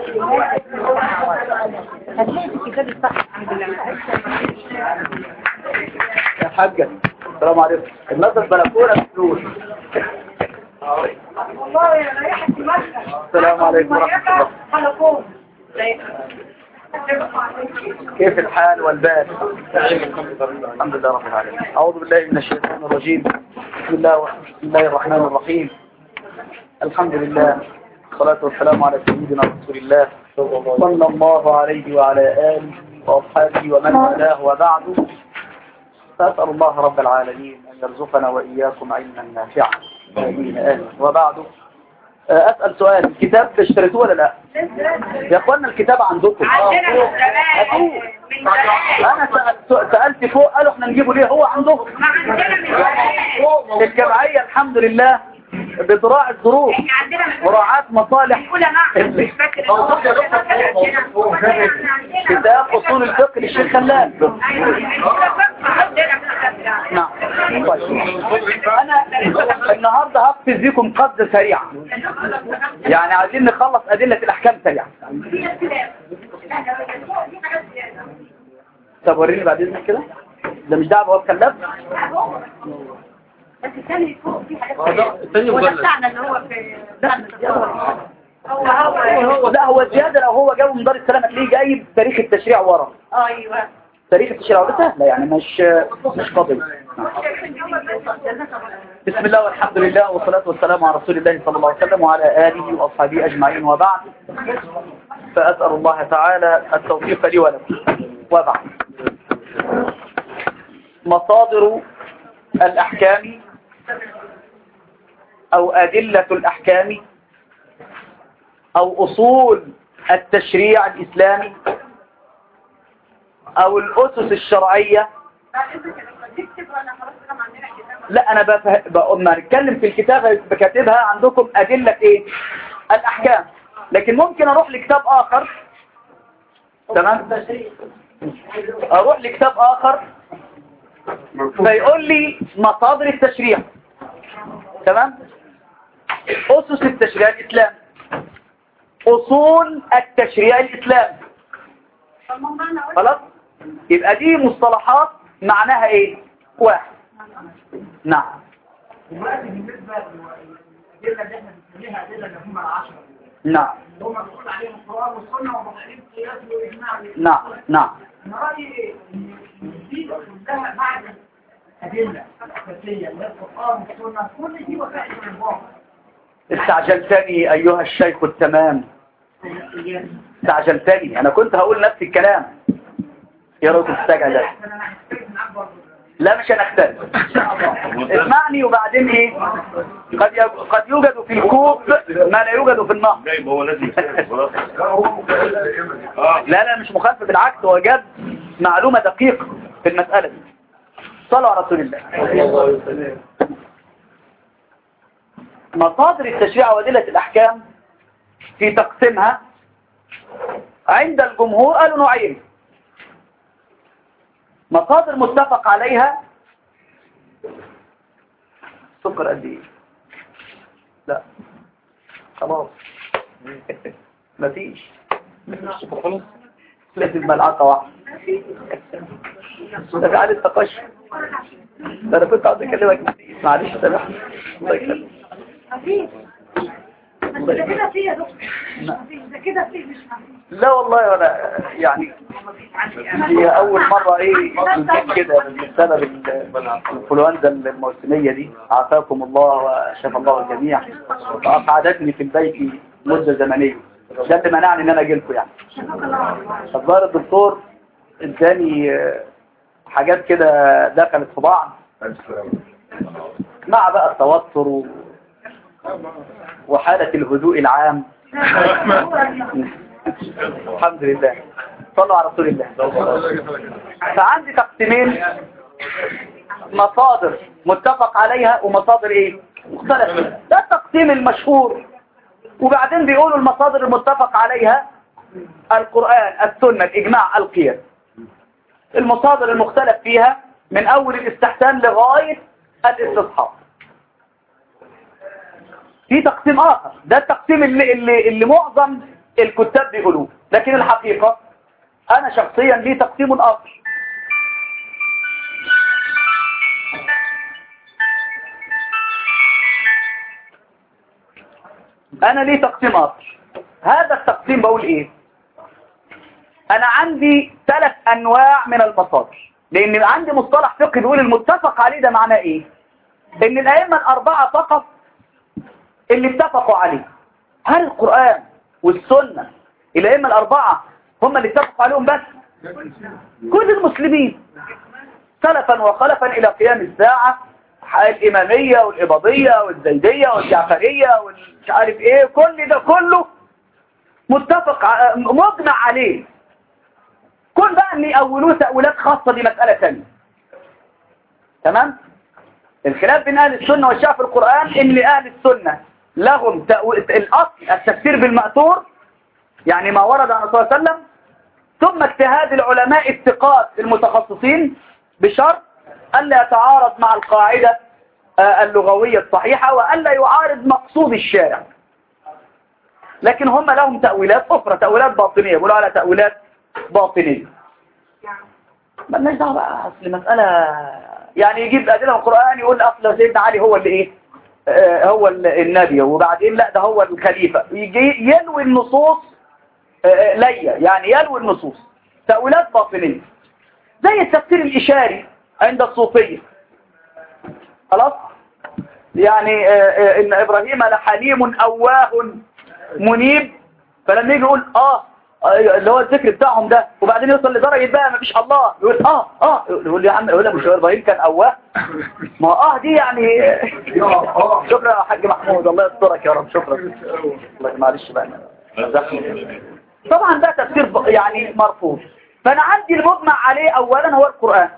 هتلاقي في الكتاب الصح الحمد لله يا حاجة السلام عليكم النظر بلكونة فلوس والله يا ريحة المسكن السلام عليكم ورحمة الله حلقون كيف الحال والبال الحمد لله رب العالمين أعوذ بالله من الشيطان الرجيم بسم الله بسم الله الرحمن الرحيم الحمد لله والصلاة والسلام على سيدنا رسول الله صلى الله عليه وعلى آله وأصحابه ومن والاه وبعد فأسأل الله رب العالمين أن يرزقنا وإياكم علما نافعا آمين آمين وبعد أسأل سؤال الكتاب اشتريتوه ولا لا يا اخوانا الكتاب عندكم عندنا من هاتوه. زمان من زمان انا سألت, سألت فوق قالوا احنا نجيبه ليه هو عندهم ما عندنا من زمان الجمعية الحمد لله بذراع الظروف احنا عندنا من زمان مراعاة مصالح الاولى معهد مش فاكر كتاب اصول الفقه للشيخ خلال نعم طيب. انا النهارده هقفز بيكم قفزه سريعه يعني عايزين نخلص ادله الاحكام سريعا طب وريني بعد اذنك كده ده مش دعوه هو اتكلم بس الثاني فوق في حاجات وده بتاعنا اللي هو في هو هو لا هو زياده لو هو جاي من دار السلام هتلاقيه جايب تاريخ التشريع ورا ايوه تاريخ التشريع ورا سهله يعني مش مش قضيه بسم الله والحمد لله والصلاة والسلام على رسول الله صلى الله عليه وسلم وعلى آله وأصحابه أجمعين وبعد فأسأل الله تعالى التوفيق لي ولكم وبعد مصادر الأحكام أو أدلة الأحكام أو أصول التشريع الإسلامي أو الأسس الشرعية لا انا بفه... بقوم ما نتكلم في الكتاب بكاتبها عندكم ادلة ايه الاحكام لكن ممكن اروح لكتاب اخر تمام اروح لكتاب اخر فيقول لي مصادر التشريع تمام اسس التشريع الاسلامي اصول التشريع الاسلامي خلاص يبقى دي مصطلحات معناها ايه واحد نعم دلوقتي بالنسبة للأدلة اللي احنا بنسميها أدلة اللي هم العشرة نعم اللي هم بنقول عليهم القرآن والسنة ومحاريب القياس والإجماع نعم نعم أنا رأيي إيه؟ إن دي كلها معدن أدلة أساسية اللي هي القرآن والسنة كل دي وسائل من الواقع استعجلتني ايها الشيخ التمام استعجلتني انا كنت هقول نفس الكلام يا راجل استعجل أنا هحتاج معاك برضه لا مش هنختلف اسمعني وبعدين ايه قد يج- قد يوجد في الكوب ما لا يوجد في النهر جايب هو لازم يسافر خلاص لا لا مش مخالفه بالعكس هو جاب معلومة دقيقة في المسألة دي صلوا على رسول الله مصادر التشريع وأدلة الأحكام في تقسيمها عند الجمهور قالوا نوعين مصادر متفق عليها سكر قد ايه لا خلاص مفيش لازم ملعقة واحدة ده في عادة تقشف ده انا كنت عاوز اكلمك نسيت معلش سامحني الله يكرمك مفيش بس ده كده فيه يا دكتور لا. مفيش ده كده فيه مش مفيش لا والله ولا يعني هي اول مرة ايه يمكن كده بسبب الانفلونزا الموسمية دي عافاكم الله وشفى الله الجميع فأقعدتني في البيت مدة زمنية ده اللي منعني ان انا اجي لكم يعني الظاهر الدكتور اداني آه، حاجات كده دخلت في بعض مع بقى التوتر و... وحالة الهدوء العام الحمد لله صلوا على رسول الله فعندي تقسيمين مصادر متفق عليها ومصادر ايه مختلف فيها. ده التقسيم المشهور وبعدين بيقولوا المصادر المتفق عليها القرآن السنة الإجماع القياس المصادر المختلف فيها من أول الاستحسان لغاية الاستصحاب في تقسيم آخر ده التقسيم اللي, اللي, اللي معظم الكتاب بيقولوه لكن الحقيقة أنا شخصيا لي تقسيم آخر أنا لي تقسيم آخر هذا التقسيم بقول إيه أنا عندي ثلاث أنواع من المصادر لأن عندي مصطلح فقهي بيقول المتفق عليه ده معناه إيه إن الأئمة الأربعة فقط اللي اتفقوا عليه هل القرآن والسنة الأئمة الأربعة هم اللي اتفقوا عليهم بس كل المسلمين سلفا وخلفا إلى قيام الساعة الإمامية والإباضية والزيدية والجعفرية والمش عارف إيه كل ده كله متفق مجمع عليه كل بقى ان يأولوه تأويلات خاصة دي مسألة ثانيه تمام الخلاف بين أهل السنة والشيعة في القرآن ان أهل السنة لهم الأصل التفسير بالمأثور يعني ما ورد عن صلى الله عليه وسلم ثم اجتهاد العلماء الثقات المتخصصين بشرط ألا يتعارض مع القاعدة آه، اللغوية الصحيحة وألا يعارض مقصود الشارع لكن هم لهم تأويلات أخرى تأويلات باطنية يقولوا على تأويلات باطنية مالناش دعوه بقى اصل المسألة يعني يجيب أدلة من القرآن يقول أصل سيدنا علي هو اللي إيه آه، هو النبي وبعدين لا ده هو الخليفة يجي يلوي النصوص آه، آه، ليا يعني يلوي النصوص تأويلات باطنية زي التفسير الإشاري عند الصوفية خلاص يعني إن إبراهيم لحليم أواه منيب فلما يجي يقول آه أيوة، اللي هو الذكر بتاعهم ده وبعدين يوصل لدرجة بقى ما فيش الله يقول اه اه يقول يا عم يقول لك مش ابراهيم كان اواه ما اه دي يعني شكرا يا حاج محمود الله يسترك يا رب شكرا الله معلش بقى طبعا ده تفسير يعني مرفوض فانا عندي المجمع عليه اولا هو القرآن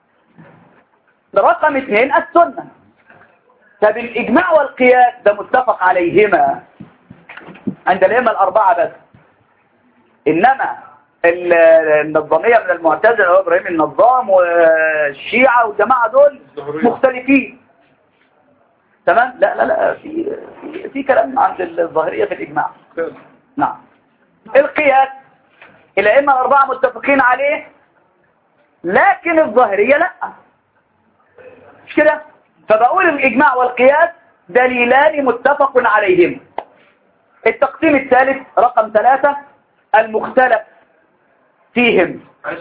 رقم اثنين السنة طب الاجماع والقياس ده متفق عليهما عند الائمه الاربعه بس إنما النظامية من المعتزلة هو إبراهيم النظام والشيعة والجماعة دول مختلفين تمام لا لا لا في في, في كلام عند الظاهرية في الإجماع نعم القياس الأئمة الأربعة متفقين عليه لكن الظاهرية لا مش كده فبقول الإجماع والقياس دليلان متفق عليهم التقسيم الثالث رقم ثلاثة المختلف فيهم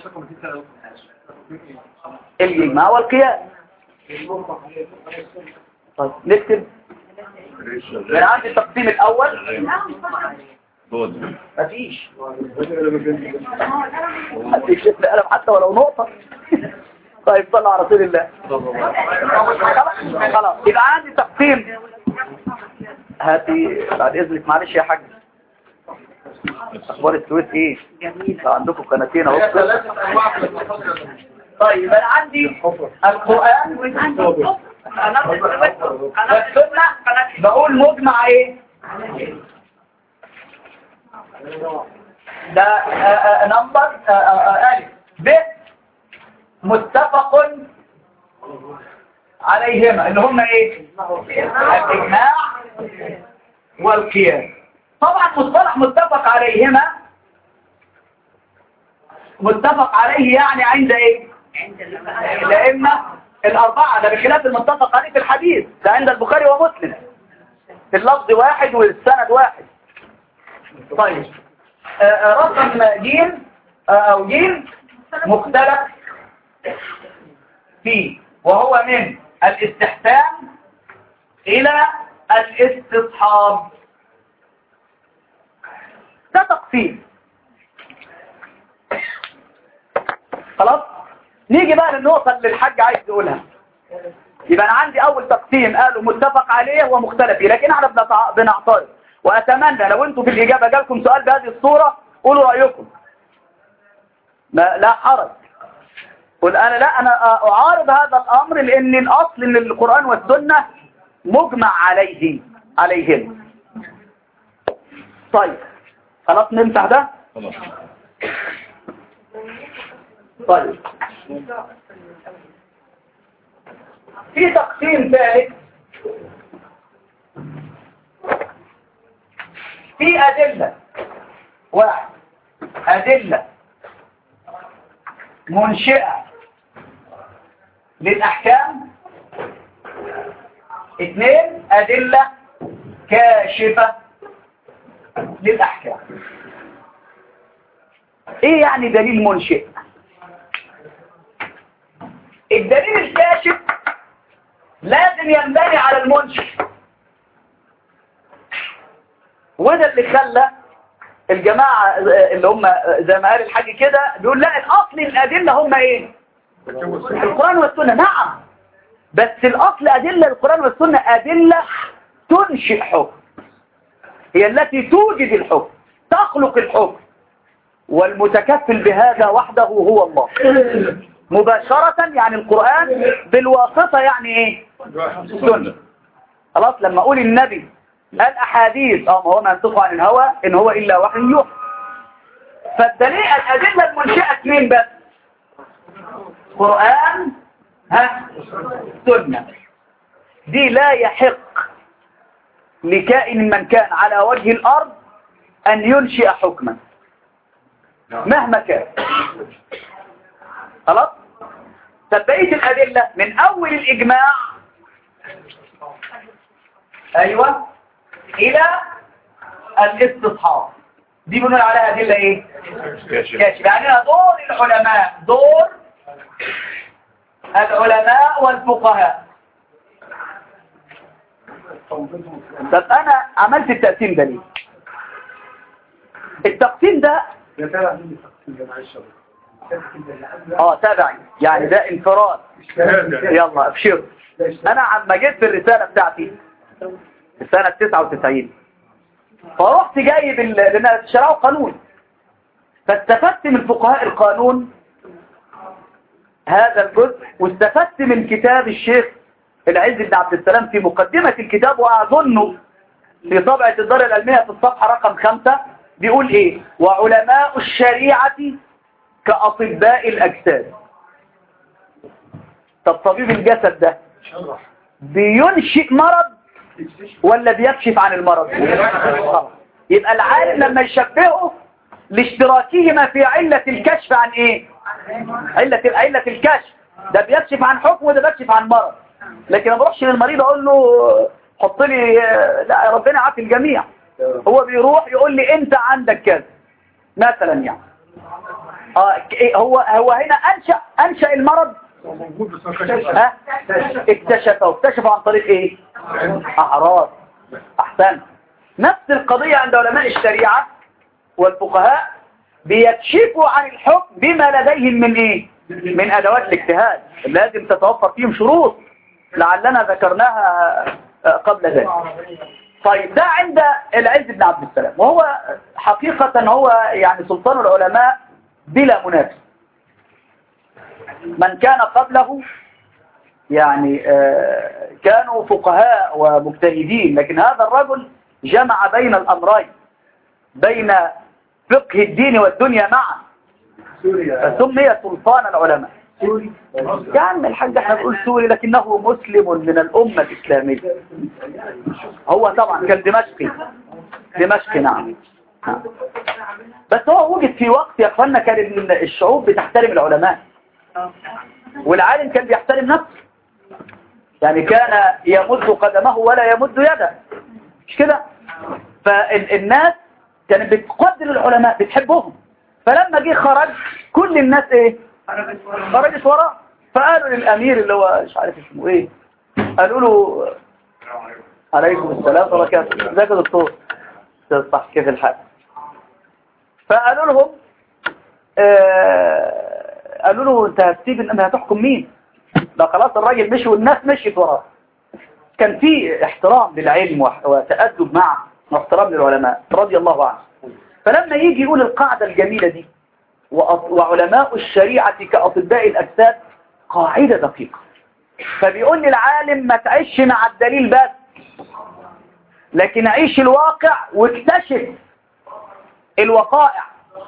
الإجماع والقياس طيب نكتب من عندي التقسيم الأول مفيش مفيش شفت قلم حتى ولو نقطة طيب صلى على رسول الله خلاص يبقى عندي تقسيم هاتي بعد اذنك معلش يا حاج اخبار السويس ايه جميل عندكم قناتين اهو طيب انا عندي القران والسنه بقول مجمع ايه ده نمبر الف ب متفق عليهما اللي هم ايه الاجماع والقيام طبعا مصطلح متفق عليهما متفق عليه يعني عند ايه عند الائمه الاربعه ده بخلاف المتفق عليه في الحديث ده عند البخاري ومسلم اللفظ واحد والسند واحد طيب آه، آه، رقم جيم آه، او جيم مختلف فيه وهو من الاستحسان الى الاستصحاب ده تقسيم خلاص نيجي بقى للنقطة اللي الحاج عايز يقولها يبقى أنا عندي أول تقسيم قالوا متفق عليه ومختلف فيه لكن احنا بنعترض وأتمنى لو أنتم في الإجابة جالكم سؤال بهذه الصورة قولوا رأيكم ما لا حرج قل أنا لا أنا أعارض هذا الأمر لأن الأصل من القرآن والسنة مجمع عليه عليهم طيب خلاص نمسح ده خلاص طيب في تقسيم ثالث في أدلة واحد أدلة منشئة للأحكام اثنين أدلة كاشفة للأحكام ايه يعني دليل منشئ الدليل الكاشف لازم ينبني على المنشئ وده اللي خلى الجماعة اللي هم زي ما قال الحاج كده بيقول لا الأصل الأدلة هم ايه القرآن والسنة نعم بس الأصل أدلة القرآن والسنة أدلة تنشئ حكم هي التي توجد الحكم تخلق الحكم والمتكفل بهذا وحده هو الله مباشرة يعني القرآن بالواسطة يعني ايه السنة خلاص لما اقول النبي الأحاديث اه ما هو ما ينطق عن الهوى إن هو إلا وحي يوحى فالدليل الأدلة المنشئة مين بس قرآن ها سنة دي لا يحق لكائن من كان على وجه الأرض أن ينشئ حكما مهما كان خلاص فبقية الأدلة من أول الإجماع أيوة إلى الاستصحاب دي بنقول عليها أدلة إيه كاشف يعني دور العلماء دور العلماء والفقهاء طب أنا عملت التقسيم ده ليه التقسيم ده اه تابعي يعني ده انفراد يلا ابشر انا عما جيت في الرسالة بتاعتي في سنة 99 فرحت جايب ال- لان شرعوا قانون فاستفدت من فقهاء القانون هذا الجزء واستفدت من كتاب الشيخ العز بن عبد السلام في مقدمة الكتاب وأظنه في طبعة الدار العلمية في الصفحة رقم خمسة بيقول ايه وعلماء الشريعة كأطباء الأجساد طب طبيب الجسد ده بينشئ مرض ولا بيكشف عن المرض آه. يبقى العالم لما يشبهه لاشتراكهما في علة الكشف عن ايه علة علة الكشف ده بيكشف عن حكم وده بيكشف عن مرض لكن ما بروحش للمريض اقول له حط لي لا ربنا يعافي الجميع هو بيروح يقول لي انت عندك كذا مثلا يعني اه ك- إيه هو هو هنا انشا انشا المرض ها اكتشفه واكتشفه عن طريق ايه اعراض احسن نفس القضية عند علماء الشريعة والفقهاء بيكشفوا عن الحكم بما لديهم من ايه من ادوات الاجتهاد لازم تتوفر فيهم شروط لعلنا ذكرناها آه، قبل ذلك طيب ده عند العز بن عبد السلام وهو حقيقة هو يعني سلطان العلماء بلا منافس من كان قبله يعني آه، كانوا فقهاء ومجتهدين لكن هذا الرجل جمع بين الأمرين بين فقه الدين والدنيا معا فسمي سلطان العلماء يا عم الحاج احنا بنقول سوري لكنه مسلم من الأمة الإسلامية هو طبعا كان دمشقي دمشقي نعم نعم. بس هو وجد في وقت يا اخوانا كان ال- الشعوب بتحترم العلماء والعالم كان بيحترم نفسه يعني كان يمد قدمه ولا يمد يده مش كده فالناس كانت بتقدر العلماء بتحبهم فلما جه خرج كل الناس ايه خرجت وراه فقالوا للامير اللي هو مش عارف اسمه ايه قالوا له عليكم السلام وبركاته ازيك يا دكتور صح كيف الحال فقالوا لهم آه قالوا له انت هتسيب انت هتحكم مين ده خلاص الراجل مشي والناس مشيت وراه كان في احترام للعلم وح- وتأدب معه واحترام للعلماء رضي الله عنه فلما يجي يقول القاعدة الجميلة دي وأط- وعلماء الشريعة كأطباء الأجساد قاعدة دقيقة فبيقول للعالم ما تعيش مع الدليل بس لكن عيش الواقع واكتشف الوقائع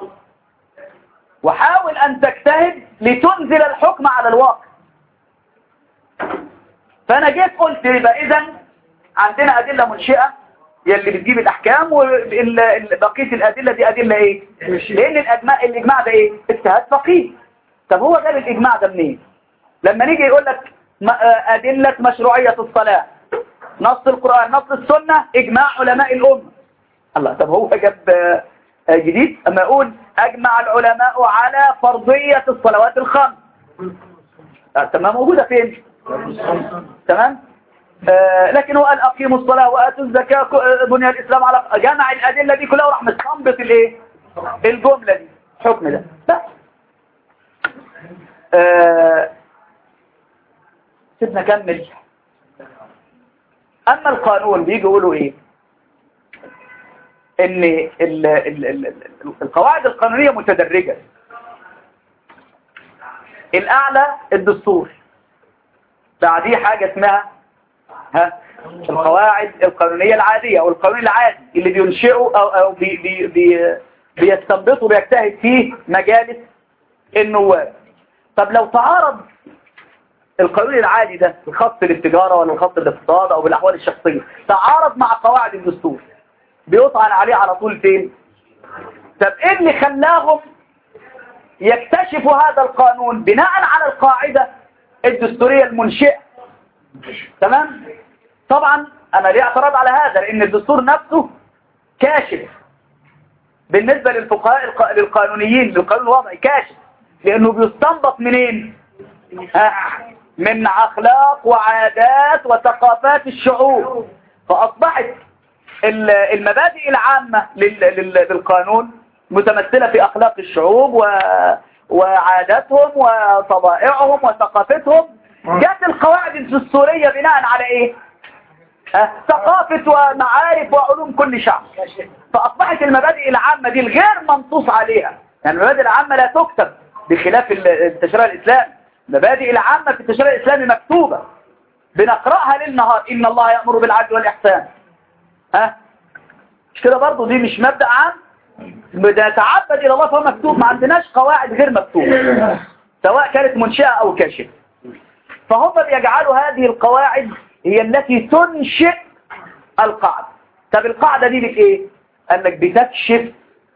وحاول أن تجتهد لتنزل الحكم على الواقع فأنا جيت قلت يبقى إذا عندنا أدلة منشئة يلي بتجيب الأحكام وبقية الأدلة دي أدلة إيه لأن الأجماع, الإجماع ده إيه اجتهاد فقيه طب هو جاب الإجماع ده منين لما نيجي يقول لك أدلة مشروعية الصلاة نص القرآن نص السنة إجماع علماء الأمة الله طب هو جاب جديد أما يقول أجمع العلماء على فرضية الصلوات الخمس تمام موجودة فين تمام آه لكن هو قال أقيموا الصلاة وآتوا الزكاة بني الإسلام على جمع الأدلة دي كلها وراح مستنبط الإيه الجملة دي حكم ده بس آه سيبنا كمل أما القانون بيجي يقولوا إيه ان ال ال ال القواعد القانونية متدرجة الاعلى الدستور بعديه حاجة اسمها ها القواعد القانونية العادية او القانون العادي اللي بينشئوا او, أو بي بي بي بيستنبطوا بيجتهد فيه مجالس النواب طب لو تعارض القانون العادي ده الخاص بالتجارة ولا الخاص بالاقتصاد او بالاحوال الشخصية تعارض مع قواعد الدستور بيطعن عليه على طول فين طب ايه اللي خلاهم يكتشفوا هذا القانون بناء على القاعدة الدستورية المنشئة تمام طبعا انا ليه اعتراض على هذا لان الدستور نفسه كاشف بالنسبة للفقهاء للقانونيين للقانون الوضعي كاشف لانه بيستنبط منين من اخلاق وعادات وثقافات الشعوب فاصبحت المبادئ العامة للقانون متمثلة في أخلاق الشعوب و... وعاداتهم وطبائعهم وثقافتهم جت القواعد الدستورية بناء على إيه؟ ثقافة ومعارف وعلوم كل شعب فأصبحت المبادئ العامة دي الغير منصوص عليها يعني المبادئ العامة لا تكتب بخلاف التشريع الإسلامي المبادئ العامة في التشريع الإسلامي مكتوبة بنقرأها ليل نهار إن الله يأمر بالعدل والإحسان ها مش كده برضه دي مش مبدأ عام بنتعبد إلى الله فهو مكتوب ما عندناش قواعد غير مكتوبة سواء كانت منشئة أو كاشفة فهم بيجعلوا هذه القواعد هي التي تنشئ القاعدة طب القاعدة دي لك ايه قال لك بتكشف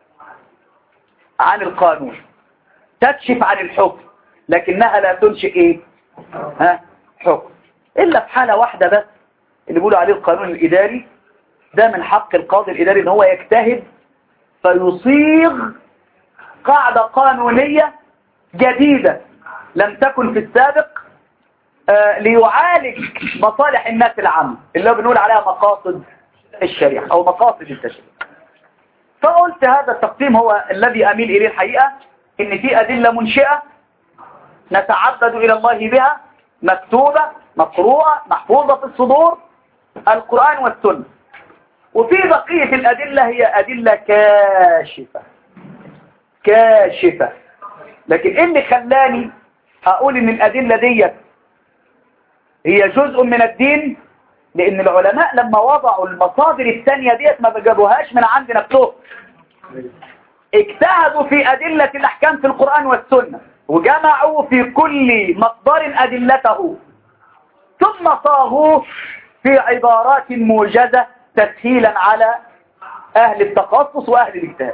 عن القانون تكشف عن الحكم لكنها لا تنشئ ايه ها حكم إلا في حالة واحدة بس اللي بيقولوا عليه القانون الإداري ده من حق القاضي الإداري ان هو يجتهد فيصيغ قاعدة قانونية جديدة لم تكن في السابق آه ليعالج مصالح الناس العامة اللي هو بنقول عليها مقاصد الشريعة أو مقاصد التشريع فقلت هذا التقسيم هو الذي أميل إليه الحقيقة إن في أدلة منشئة نتعبد إلى الله بها مكتوبة مقروءة محفوظة في الصدور القرآن والسنة وفي بقية الأدلة هي أدلة كاشفة كاشفة لكن إيه اللي خلاني أقول إن الأدلة ديت هي جزء من الدين لأن العلماء لما وضعوا المصادر الثانية ديت ما بجابوهاش من عند نفسهم اجتهدوا في أدلة الأحكام في القرآن والسنة وجمعوا في كل مصدر أدلته ثم صاغوه في عبارات موجزة تسهيلا على أهل التخصص وأهل الاجتهاد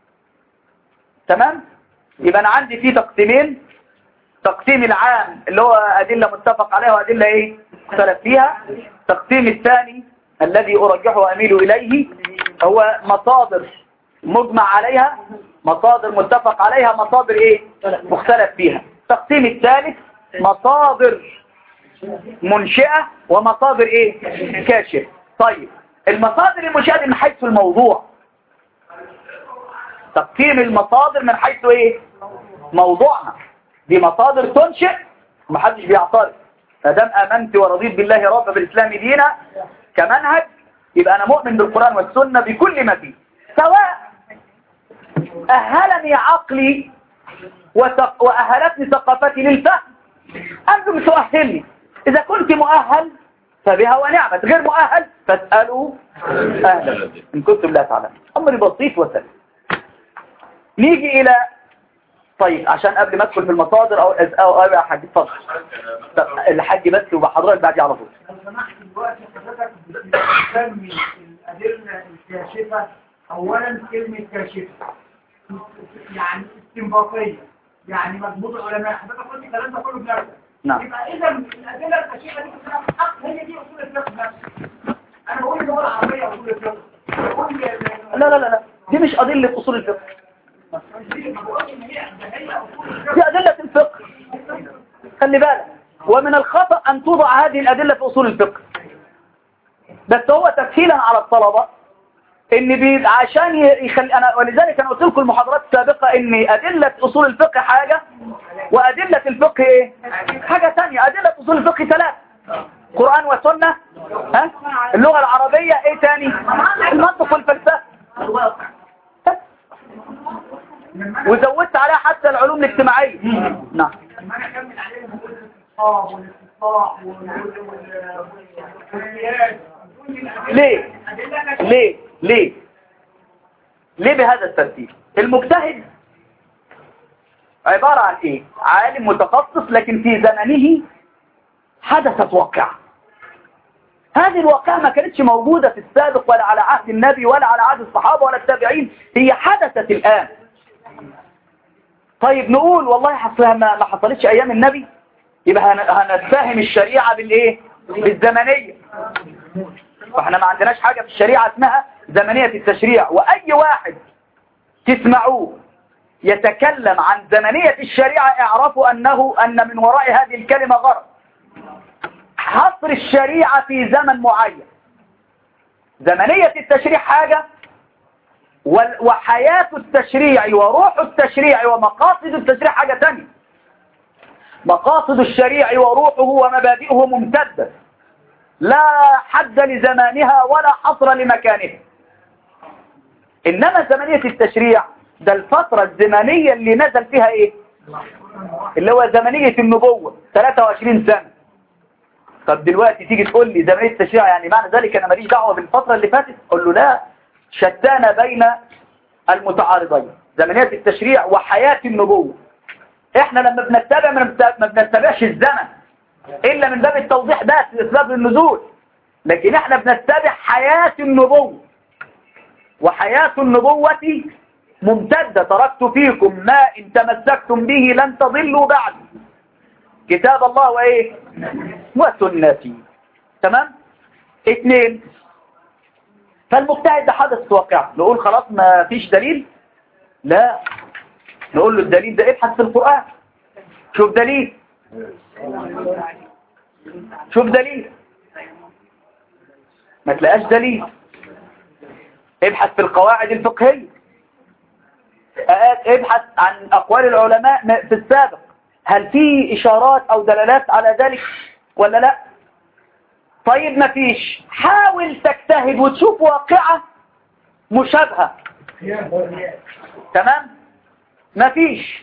تمام؟ يبقى أنا عندي فيه تقسيمين تقسيم العام اللي هو أدلة متفق عليها وأدلة إيه؟ مختلف فيها التقسيم الثاني الذي أرجحه وأميل إليه هو مصادر مجمع عليها مصادر متفق عليها مصادر إيه؟ مختلف فيها التقسيم الثالث مصادر منشئة ومصادر إيه؟ كاشف طيب المصادر المنشئة من حيث الموضوع تقسيم المصادر من حيث ايه موضوعها دي مصادر تنشئ محدش بيعترض فدام امنت ورضيت بالله رب بالاسلام دينا كمنهج يبقى انا مؤمن بالقرآن والسنة بكل ما فيه سواء اهلني عقلي واهلتني ثقافتي للفهم انتم تؤهلني اذا كنت مؤهل فبها ونعمت غير مؤهل فاسألوا أهلا إن كنتم لا تعلمون أمر بسيط وسهل نيجي إلى طيب عشان قبل ما ادخل في المصادر او او او يا حاج اتفضل الحاج بس وبحضرتك بعدي على طول لو سمحت دلوقتي حضرتك بتسمي الأدلة الكاشفة أولا كلمة كاشفة يعني استنباطية يعني مضبوط العلماء حضرتك قلت الكلام ده كله بنفسك نعم يبقى إذا الأدلة الكاشفة دي كلها حق هي دي أصول الفقه نفسه أنا بقول اللغة العربية أصول الفقه بقول لا لا لا لا دي مش أدلة أصول الفقه بقول إن هي هي أصول الفقه دي أدلة الفقه خلي بالك ومن الخطأ أن توضع هذه الأدلة في أصول الفقه بس هو تسهيلا على الطلبة ان بي عشان يخلي انا ولذلك انا قلت لكم المحاضرات السابقة ان ادلة اصول الفقه حاجة وادلة الفقه ايه حاجة ثانية ادلة اصول الفقه ثلاث قرآن وسنة ها اللغة العربية ايه تاني المنطق والفلسفة بس. وزودت عليها حتى العلوم الاجتماعية نعم لما أنا أكمل عليهم بقول الاستقطاب والاستصلاح وال- وال- والقياس كل الأدلة- ليه الأدلة كاشفة. ليه ليه ليه بهذا الترتيب المجتهد عبارة عن ايه عالم متخصص لكن في زمنه حدثت واقعة هذه الواقعة ما كانتش موجودة في السابق ولا على عهد النبي ولا على عهد الصحابة ولا التابعين هي حدثت الآن طيب نقول والله حصلها ما ما حصلتش أيام النبي يبقى هن- هنتفهم الشريعة بالإيه بالزمنية فاحنا ما عندناش حاجة في الشريعة اسمها زمنية التشريع وأي واحد تسمعوه يتكلم عن زمنية الشريعة اعرفوا أنه أن من وراء هذه الكلمة غرض حصر الشريعة في زمن معين زمنية التشريع حاجة وال- وحياة التشريع وروح التشريع ومقاصد التشريع حاجة تانية مقاصد الشريع وروحه ومبادئه ممتدة لا حد لزمانها ولا حصر لمكانها إنما زمنية التشريع ده الفترة الزمنية اللي نزل فيها إيه اللي هو زمنية النبوة 23 سنة طب دلوقتي تيجي تقول لي زمنية التشريع يعني معنى ذلك أنا ماليش دعوة بالفترة اللي فاتت أقول له لا شتان بين المتعارضين زمنية التشريع وحياة النبوة احنا لما بنتبع ما بنت- ما بنتبعش الزمن إلا من باب التوضيح بس لأسباب النزول لكن احنا بنتبع حياة النبوة وحياة النبوة ممتدة تركت فيكم ما إن تمسكتم به لن تضلوا بعد كتاب الله وإيه وسنتي تمام اثنين فالمجتهد ده حدث واقع نقول خلاص ما فيش دليل لا نقول له الدليل ده ابحث في القرآن شوف دليل شوف دليل ما تلاقاش دليل ابحث في القواعد الفقهية ابحث عن أقوال العلماء في السابق هل في إشارات أو دلالات على ذلك ولا لا طيب ما فيش حاول تجتهد وتشوف واقعة مشابهة تمام ما فيش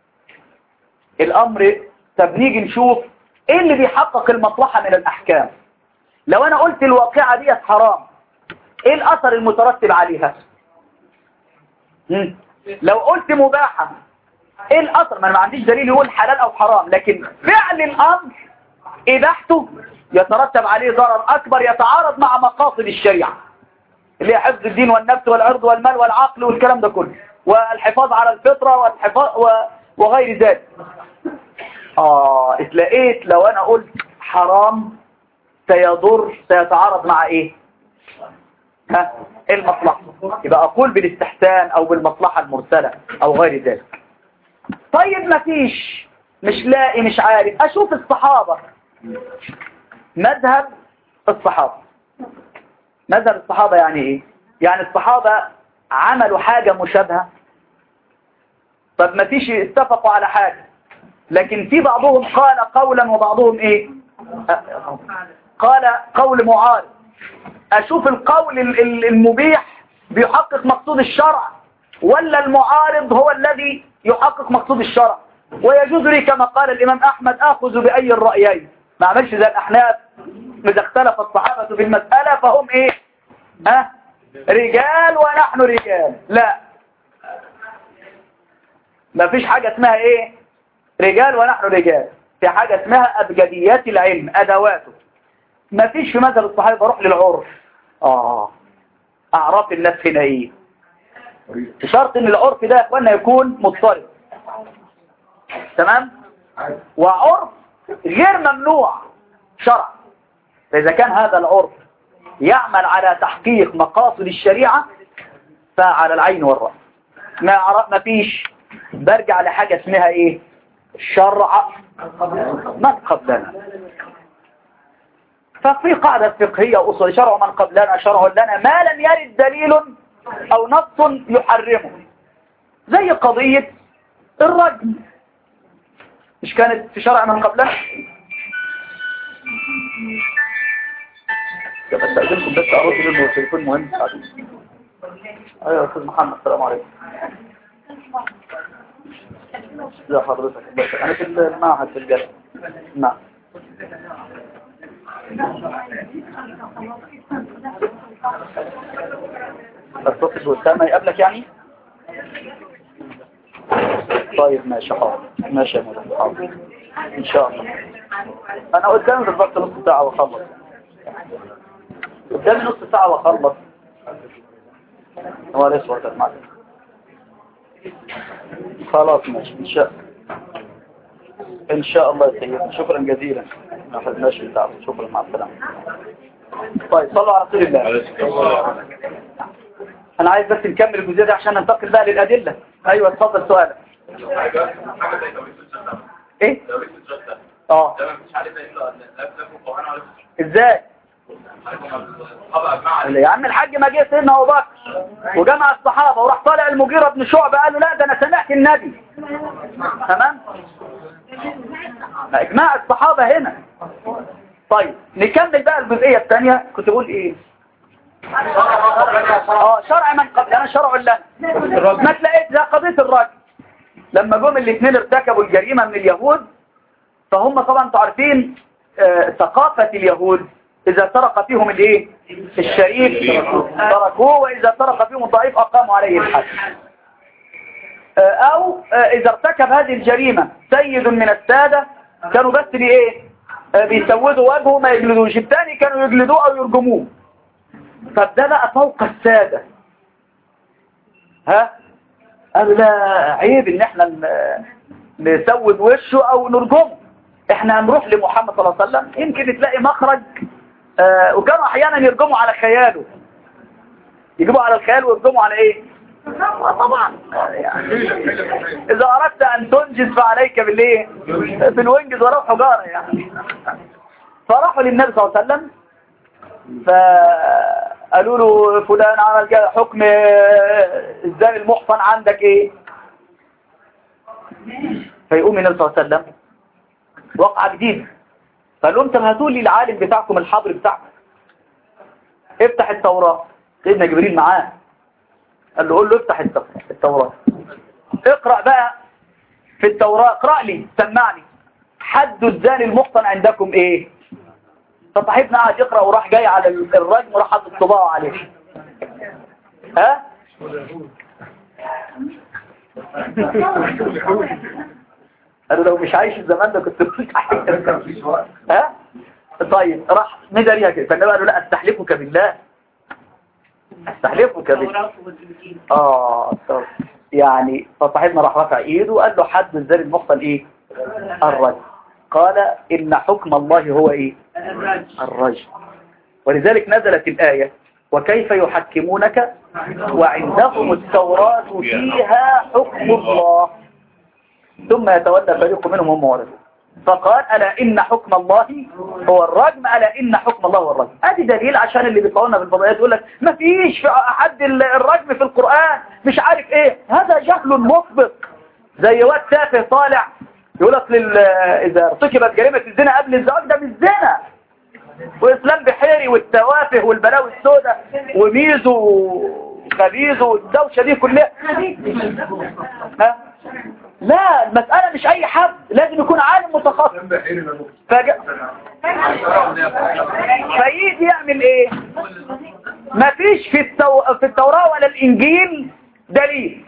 الأمر طب نيجي نشوف ايه اللي بيحقق المصلحة من الأحكام لو أنا قلت الواقعة دي حرام ايه الأثر المترتب عليها مم. لو قلت مباحة ايه الأثر ما انا ما عنديش دليل يقول حلال أو حرام لكن فعل الأمر إباحته يترتب عليه ضرر أكبر يتعارض مع مقاصد الشريعة اللي هي حفظ الدين والنفس والعرض والمال والعقل والكلام ده كله والحفاظ على الفطرة والحفاظ و... وغير ذلك آه اتلقيت لو أنا قلت حرام سيضر سيتعارض مع إيه ها إيه المصلحة يبقى أقول بالاستحسان أو بالمصلحة المرسلة أو غير ذلك طيب ما فيش مش لاقي مش عارف أشوف الصحابة مذهب الصحابة مذهب الصحابة يعني إيه يعني الصحابة عملوا حاجة مشابهة طب ما فيش اتفقوا على حاجة لكن في بعضهم قال قولا وبعضهم ايه قال قول معارض اشوف القول المبيح بيحقق مقصود الشرع ولا المعارض هو الذي يحقق مقصود الشرع ويجوز لي كما قال الامام احمد اخذ باي الرأيين ما عملش زي الاحناف اذا اختلف الصحابة في المسألة فهم ايه ها رجال ونحن رجال لا ما فيش حاجة اسمها ايه رجال ونحن رجال في حاجة اسمها أبجديات العلم أدواته ما فيش في مذهب الصحابة بروح للعرف آه اعراف الناس هنا ايه بشرط ان العرف ده يا اخوانا يكون مضطرب تمام وعرف غير ممنوع شرع فاذا كان هذا العرف يعمل على تحقيق مقاصد الشريعة فعلى العين والرأس ما ما فيش برجع لحاجة اسمها ايه شرع من قبلنا ففي قاعدة فقهية أصول شرع من قبلنا شرع لنا ما لم يرد دليل أو نص يحرمه زي قضية الرجم مش كانت في شرع من قبلنا بس أستأذنكم بس أرد لأنه التليفون مهم أيوة أستاذ محمد السلام عليكم لا حضرتك بس أنا في المعهد في الجامعة نعم اتصل وسام يقابلك يعني طيب ماشي حاضر ماشي يا مولانا حاضر ان شاء الله انا قدامي بالظبط نص ساعه واخلص قدامي نص ساعه واخلص هو لسه وقت المعلم خلاص ماشي ان شاء ان شاء الله يا سيدي شكرا جزيلا ما خدناش بتاعه شكرا مع السلامه طيب صلوا على رسول الله انا عايز بس نكمل الجزئيه دي عشان ننتقل بقى للادله ايوه اتفضل سؤالك ايه اه ازاي يا عم الحاج ما جه سيدنا ابو بكر وجمع الصحابه وراح طالع المغيرة بن شعبة قال له لا ده انا سمعت النبي تمام اجماع الصحابه هنا طيب نكمل بقى الجزئيه الثانيه كنت بقول ايه اه شرع من قبل انا شرع الله ما تلاقيت زي قضيه الراجل لما جم الاثنين ارتكبوا الجريمه من اليهود فهم طبعا انتوا عارفين آه ثقافه اليهود إذا سرق فيهم الايه الشريف تركوه وإذا سرق فيهم الضعيف أقاموا عليه الحد أو إذا ارتكب هذه الجريمة سيد من السادة كانوا بس بإيه بيسودوا وجهه ما يجلدوش الثاني كانوا يجلدوه أو يرجموه فده بقى فوق السادة ها قال لا عيب ان احنا نسود وشه او نرجمه احنا هنروح لمحمد صلى الله عليه وسلم يمكن تلاقي مخرج آه وكانوا احيانا يرجموا على خياله يجيبوا على الخيال ويرجموا على ايه طبعا يعني اذا اردت ان تنجز فعليك بالايه بالوينجز ولو حجاره يعني فراحوا للنبي صلى الله عليه وسلم فقالوا له فلان عمل كده حكم الزاني المحصن عندك ايه فيقوم النبي صلى الله عليه وسلم وقعة جديدة فقال لهم طب هاتوا لي العالم بتاعكم الحبر بتاعكم افتح التوراة سيدنا جبريل معاه قال له قول له افتح التوراة اقرأ بقى في التوراة اقرأ لي سمعني حد الزاني المحصن عندكم ايه فصاحبنا قاعد يقرأ وراح جاي على الرجم وراح حاطط صباعه عليه ها قالوا لو مش عايش الزمان ده كنت بتقول ها طيب راح مدى ليها كده فالنبي قال له لا استحلفك بالله استحلفك بالله اه طب يعني فصاحبنا راح رفع ايده وقال له حد الزاني المحصن ايه الرجل قال ان حكم الله هو ايه الرجل ولذلك نزلت الآية وكيف يحكمونك وعندهم التوراة فيها حكم الله ثم يتولى فريق منهم هم ورثوا فقال ألا إن حكم الله هو الرجم ألا إن حكم الله هو الرجم أدي دليل عشان اللي بيطلعوا لنا بالفضائيات يقول لك ما فيش في أحد الرجم في القرآن مش عارف إيه هذا جهل مسبق زي واد تافه طالع يقول لك لل... إذا ارتكبت جريمة الزنا قبل الزواج ده مش زنا وإسلام بحيري والتوافه والبلاوي السوداء وميزو وخبيزو والدوشة دي كلها ها؟ لا المسألة مش أي حد لازم يكون عالم متخصص فج... فيجي يعمل إيه مفيش في, التو... في التوراة ولا الإنجيل دليل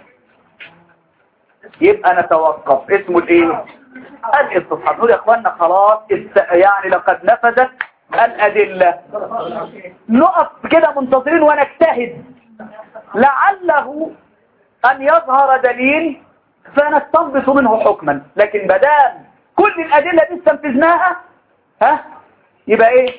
يبقى نتوقف اسمه الايه الاستصحاب نقول يا اخوانا خلاص است... يعني لقد نفذت الأدلة نقف كده منتظرين ونجتهد لعله أن يظهر دليل فنستنبط منه حكما لكن بدام كل الأدلة دي استنفذناها ها يبقى ايه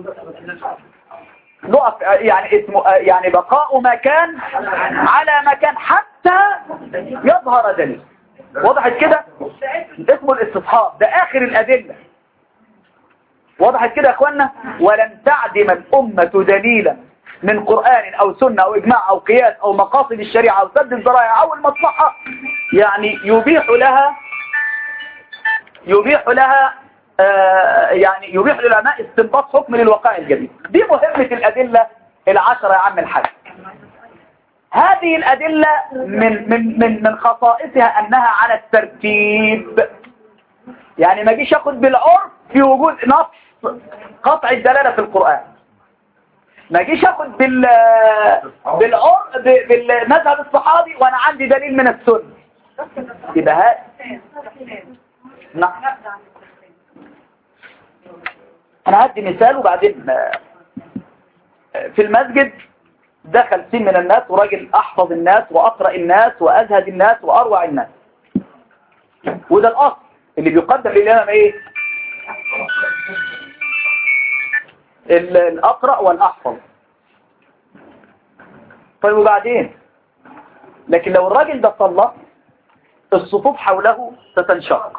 نقف يعني اسمه يعني بقاء مكان على مكان حتى يظهر دليل وضحت كده اسمه الاستصحاب ده اخر الادله وضحت كده يا اخوانا ولم تعدم الامه دليلا من قرآن أو سنة أو إجماع أو قياس أو مقاصد الشريعة أو سد الذرائع أو المصلحة يعني يبيح لها يبيح لها آه يعني يبيح للعلماء استنباط حكم للوقائع الجديد دي مهمة الأدلة العشرة يا عم الحاج هذه الأدلة من من من من خصائصها أنها على الترتيب يعني ما جيش أخذ بالعرف في وجود نص قطع الدلالة في القرآن ما جيش أخذ بال بالعرف بالمذهب الصحابي وأنا عندي دليل من السنة يبقى هذا نعم أنا هدي مثال وبعدين في المسجد دخل سين من الناس وراجل أحفظ الناس وأقرأ الناس وأزهد الناس وأروع الناس وده الأصل اللي بيقدم للإمام إيه الأقرأ والأحفظ طيب وبعدين لكن لو الراجل ده صلى الصفوف حوله ستنشق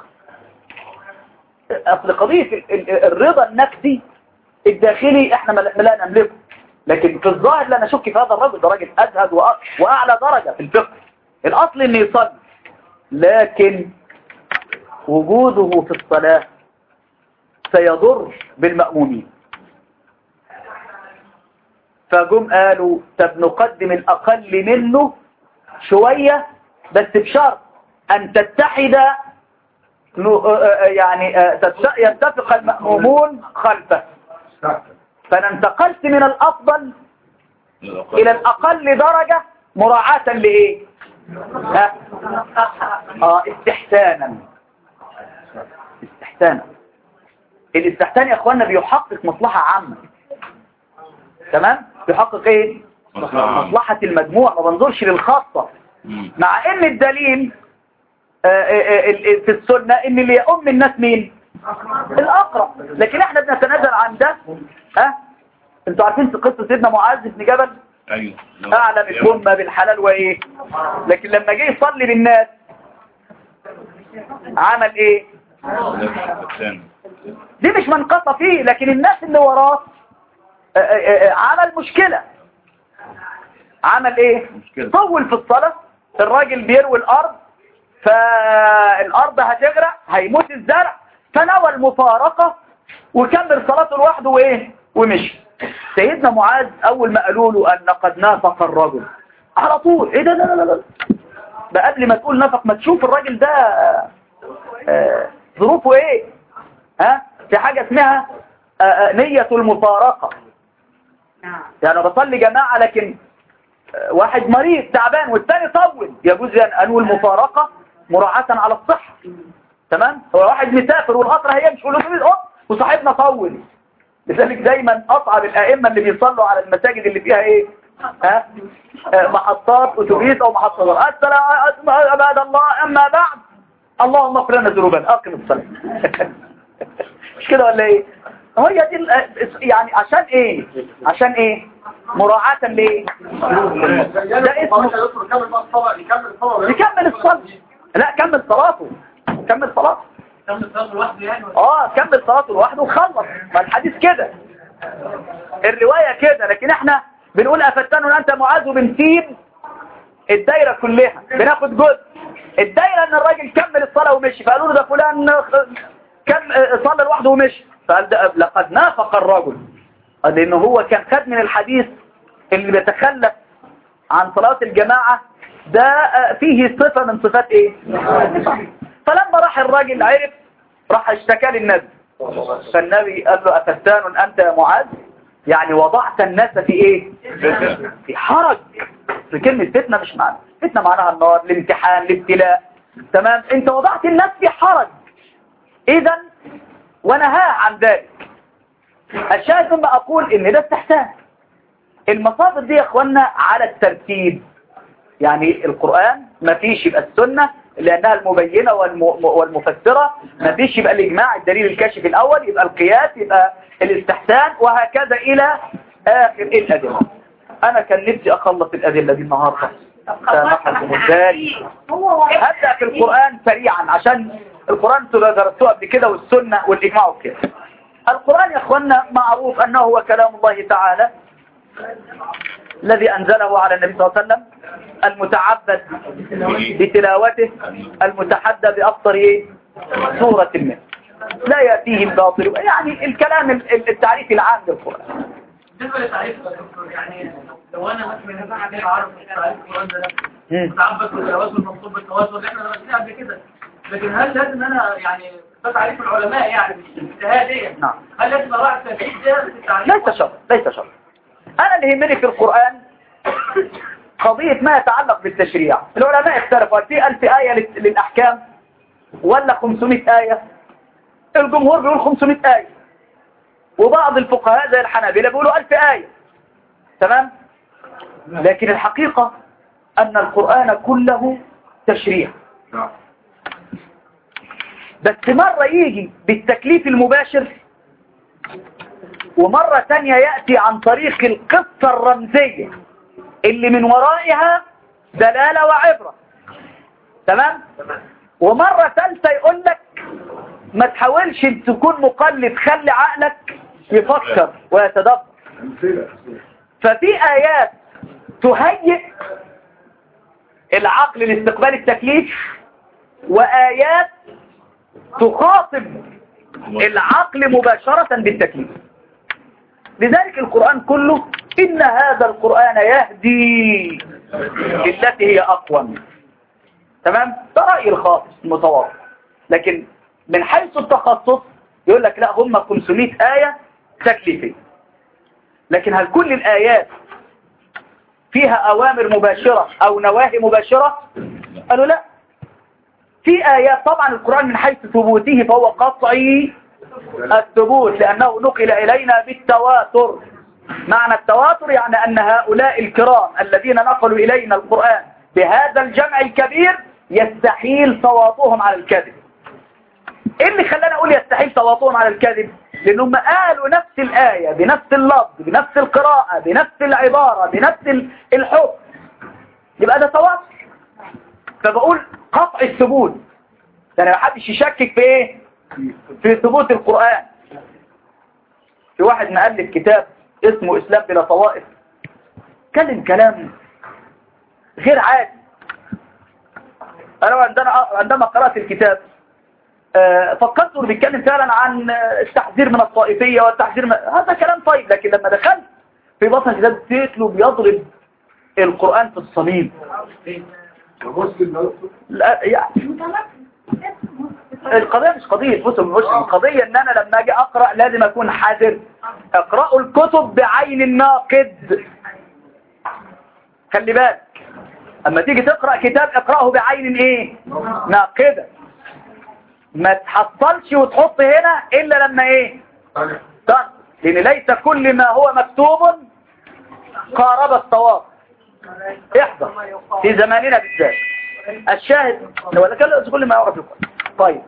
أصل قضية الرضا النفسي الداخلي احنا لا نملكه لكن في الظاهر لا نشك في هذا الرجل ده راجل أزهد وأعلى درجة في الفقه الأصل إنه يصلي لكن وجوده في الصلاة سيضر بالمأمومين فجم قالوا طب نقدم الأقل منه شوية بس بشرط أن تتحد يعني يتفق المأمومون خلفه فانا انتقلت من الافضل الى الاقل درجة مراعاة لايه ها اه استحسانا استحسانا الاستحسان يا اخوانا بيحقق مصلحة عامة تمام بيحقق ايه مصلحة المجموع ما بنظرش للخاصة مع ان الدليل في السنة ان اللي يؤم الناس مين الأقرأ لكن احنا بنتنازل عن ده ها انتوا عارفين في قصة سيدنا معاذ بن جبل ايوه اعلم الأمة بالحلال وايه لكن لما جه يصلي بالناس عمل ايه دي مش منقصة فيه لكن الناس اللي وراه عمل مشكلة عمل ايه طول في الصلاة الراجل بيروي الارض فالارض هتغرق هيموت الزرع فنوى المفارقة وكمل صلاته لوحده وايه ومشي سيدنا معاذ اول ما قالوا له ان قد نافق الرجل على طول ايه ده لا لا لا ده قبل ما تقول نفق ما تشوف الراجل ده آه ظروفه ايه ها في حاجة اسمها آه آه نية المفارقة يعني بصلي جماعة لكن واحد مريض تعبان والثاني طول يجوز ان انوي المفارقة مراعاة على الصحة تمام هو واحد مسافر والقطر هيمشي والاتوبيس اه وصاحبنا طول لذلك دايما اصعب الائمه اللي بيصلوا على المساجد اللي فيها ايه ها آه محطات اتوبيس او محطات السلام عباد الله اما بعد اللهم اغفر لنا ذنوبنا اقم الصلاه مش كده ولا ايه هي دي يعني عشان ايه عشان ايه مراعاة ليه ده اسمه يكمل الصلاة لا كمل صلاته كمل صلاته كمل صلاته لوحده يعني اه كمل صلاته لوحده وخلص ما الحديث كده الرواية كده لكن احنا بنقول افتنون انت معاذ بنسيب الدايرة كلها بناخد جزء الدايرة ان الراجل كمل الصلاة ومشي فقالوا له ده فلان كم صلى لوحده ومشي فقال ده لقد نافق الرجل لانه هو كان خد من الحديث اللي بيتخلف عن صلاة الجماعة ده فيه صفة من صفات ايه فلما راح الراجل عرف راح اشتكى للنبي فالنبي قال له أفتان أنت يا معاذ يعني وضعت الناس في ايه في حرج في كلمة فتنة مش معنى فتنة معناها النار الامتحان الابتلاء تمام انت وضعت الناس في حرج اذا ونهاه عن ذلك الشاهد ثم أقول إن ده استحسان المصادر دي يا أخوانا على الترتيب يعني القرآن ما فيش يبقى السنة لأنها المبينة والمفسرة ما فيش يبقى الإجماع الدليل الكاشف الأول يبقى القياس يبقى الاستحسان وهكذا إلى آخر الأدلة أنا كان نفسي أخلص الأدلة دي النهاردة سامحكم الداري هبدأ في القرآن سريعا عشان القرآن درستوه قبل كده والسنة والإجماع وكده القرآن يا أخوانا معروف أنه هو كلام الله تعالى الذي أنزله على النبي صلى الله عليه وسلم المتعبد بتلاوته المتحدى بأفضل سورة منه لا يأتيه الباطل يعني الكلام التعريف العام للقرآن بالنسبة للتعريف يعني لو أنا مثلا بعد أعرف تعريف القرآن ده متعبد بالتواصل المنصوب بالتواصل احنا درسناه قبل كده لكن هل لازم أنا يعني ده تعريف العلماء يعني مش اجتهاديا نعم هل لازم أراعي التوحيد ده في التعريف ليس شرط ليس شرط أنا اللي يهمني في القرآن قضية ما يتعلق بالتشريع العلماء اختلفوا في ألف آية للأحكام ولا 500 آية الجمهور بيقول 500 آية وبعض الفقهاء زي الحنابلة بيقولوا ألف آية تمام لكن الحقيقة أن القرآن كله تشريع بس مرة يجي بالتكليف المباشر ومرة تانية يأتي عن طريق القصة الرمزية اللي من ورائها دلالة وعبرة تمام ومرة ثالثة يقول لك ما تحاولش ان تكون مقلد خلي عقلك يفكر ويتدبر ففي آيات تهيئ العقل لاستقبال التكليف وآيات تخاطب العقل مباشرة بالتكليف لذلك القرآن كله إن هذا القرآن يهدي للتي هي أقوم تمام ده رأي الخاص المتواضع لكن من حيث التخصص يقول لك لا هم 500 آية تكليفية لكن هل كل الآيات فيها أوامر مباشرة أو نواهي مباشرة قالوا لا في آيات طبعا القرآن من حيث ثبوته فهو قطعي الثبوت لأنه نقل إلينا بالتواتر معنى التواتر يعني أن هؤلاء الكرام الذين نقلوا إلينا القرآن بهذا الجمع الكبير يستحيل تواطؤهم على الكذب ايه اللي خلانا اقول يستحيل تواطؤهم على الكذب لانهم قالوا نفس الآية بنفس اللفظ بنفس القراءة بنفس العبارة بنفس الحكم يبقى ده تواتر فبقول قطع الثبوت يعني ما حدش يشكك في ايه في ثبوت القرآن في واحد مؤلف كتاب اسمه إسلام بلا طوائف كلم كلام غير عادي أنا عندنا عندما قرأت الكتاب فكرت انه بيتكلم فعلا عن التحذير من الطائفية والتحذير من هذا كلام طيب لكن لما دخلت في بطن الكتاب له بيضرب القرآن في الصميم لا يعني القضية مش قضية مسلم مسلم القضية ان انا لما اجي اقرأ لازم اكون حذر اقرأوا الكتب بعين الناقد خلي بالك اما تيجي تقرأ كتاب اقرأه بعين ايه ناقدة ما تحصلش وتحط هنا الا لما ايه طيب لان ليس كل ما هو مكتوب قارب الصواب احذر في زماننا بالذات الشاهد ولا كل ما يعرف يقول طيب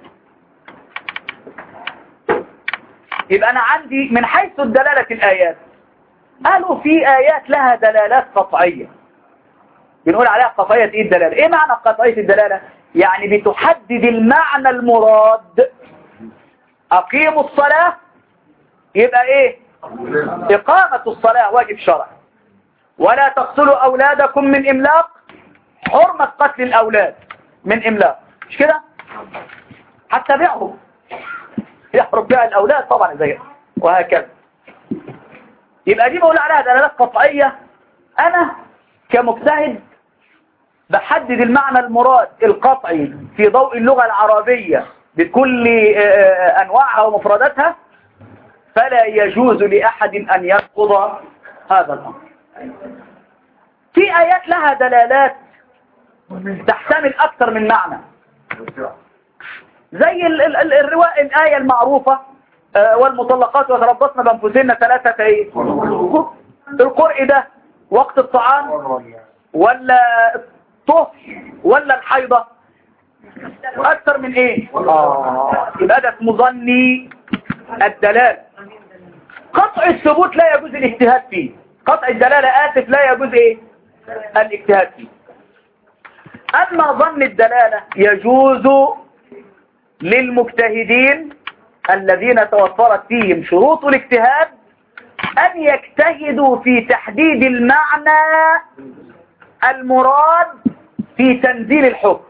يبقى أنا عندي من حيث الدلالة الآيات قالوا في آيات لها دلالات قطعية بنقول عليها قطعية إيه الدلالة إيه معنى قطعية الدلالة يعني بتحدد المعنى المراد أقيموا الصلاة يبقى إيه إقامة الصلاة واجب شرعي ولا تقتلوا أولادكم من إملاق حرمة قتل الأولاد من إملاق مش كده حتى بيعهم يحرم بها الأولاد طبعا زي وهكذا يبقى دي بقول عليها دلالات قطعية أنا كمجتهد بحدد المعنى المراد القطعي في ضوء اللغة العربية بكل أنواعها ومفرداتها فلا يجوز لأحد أن ينقض هذا الأمر في آيات لها دلالات تحتمل أكثر من معنى زي ال ال ال الرواء الآية المعروفة آه، والمطلقات وتربصن بانفسهن ثلاثة ايه القرء ده وقت الطعام ولا الطهر ولا الحيضة اكثر من ايه اه يبقى ده اسمه ظني الدلالة قطع الثبوت لا يجوز الاجتهاد فيه قطع الدلالة آسف لا يجوز ايه الاجتهاد فيه اما ظن الدلالة يجوز للمجتهدين الذين توفرت فيهم شروط الاجتهاد أن يجتهدوا في تحديد المعنى المراد في تنزيل الحكم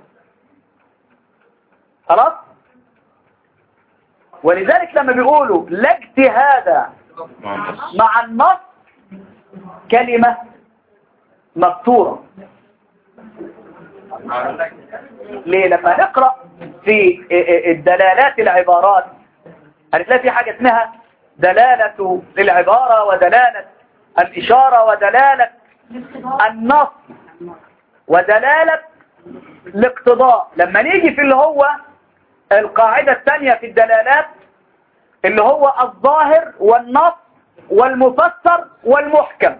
خلاص ولذلك لما بيقولوا لا اجتهاد مع النص كلمة مكتورة ليه لما نقرأ في الدلالات العبارات هنلاقي في حاجة اسمها دلالة العبارة ودلالة الإشارة ودلالة النص ودلالة الاقتضاء لما نيجي في اللي هو القاعدة الثانية في الدلالات اللي هو الظاهر والنص والمفسر والمحكم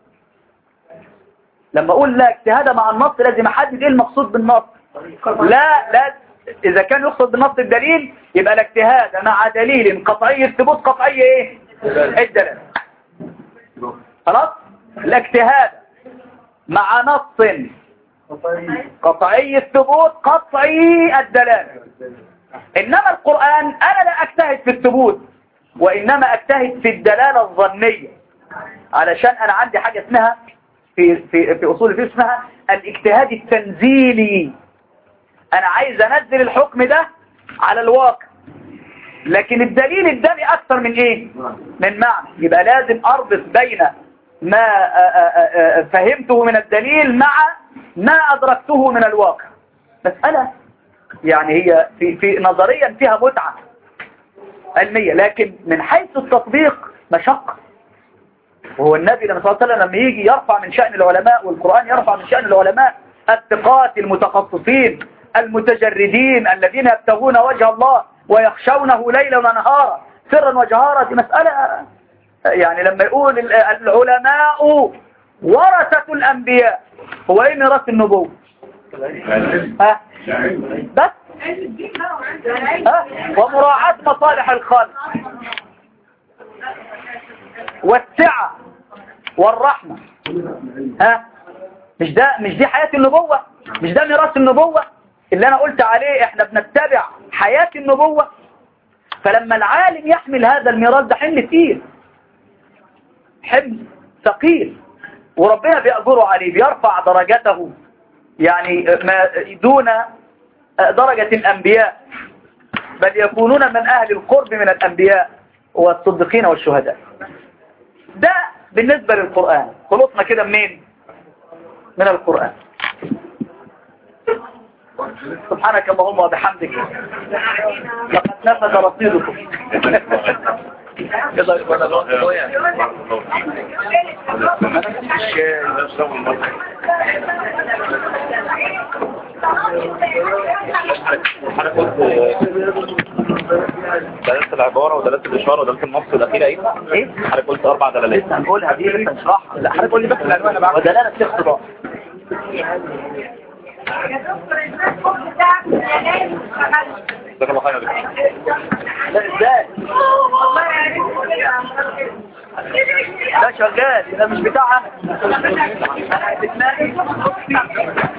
لما اقول لا اجتهاد مع النص لازم احدد ايه المقصود بالنص لا لا اذا كان يقصد بالنص الدليل يبقى الاجتهاد مع دليل قطعي الثبوت قطعي ايه الدلاله خلاص الاجتهاد مع نص قطعي الثبوت قطعي الدلاله انما القرآن انا لا اجتهد في الثبوت وانما اجتهد في الدلالة الظنية علشان انا عندي حاجة اسمها في, في, في اصول الفقه اسمها الاجتهاد التنزيلي انا عايز انزل الحكم ده على الواقع لكن الدليل اداني اكثر من ايه من معنى يبقى لازم اربط بين ما فهمته من الدليل مع ما ادركته من الواقع مسألة يعني هي في, في نظريا فيها متعة علمية لكن من حيث التطبيق مشقة وهو النبي صلى الله عليه وسلم لما يجي يرفع من شأن العلماء والقرآن يرفع من شأن العلماء الثقات المتخصصين المتجردين الذين يبتغون وجه الله ويخشونه ليلا ونهارا سرا وجهارا دي مسألة يعني لما يقول العلماء ورثة الأنبياء هو ايه ميراث النبوة ها بس ها ومراعاة مصالح الخلق والسعة والرحمة ها مش ده مش دي حياة النبوة مش ده ميراث النبوة اللي انا قلت عليه احنا بنتبع حياة النبوة فلما العالم يحمل هذا الميراث ده حمل تقيل حمل ثقيل وربنا بيأجره عليه بيرفع درجته يعني ما دون درجة الأنبياء بل يكونون من أهل القرب من الأنبياء والصديقين والشهداء ده بالنسبة للقرآن خلصنا كده منين من القرآن سبحانك اللهم وبحمدك لقد نفذ رصيدكم انا قلت دلالة العبارة ودلالة الإشارة ودلالة النص الأخيرة إيه؟ ايه حضرتك قلت أربع دلالات لسه هنقولها دي لسه نشرحها لا حضرتك قول لي بس العنوان أنا بعمل ودلالة الاقتضاء جزاك الله خير يا دكتور. لا ازاي ده شغال ده مش بتاع انا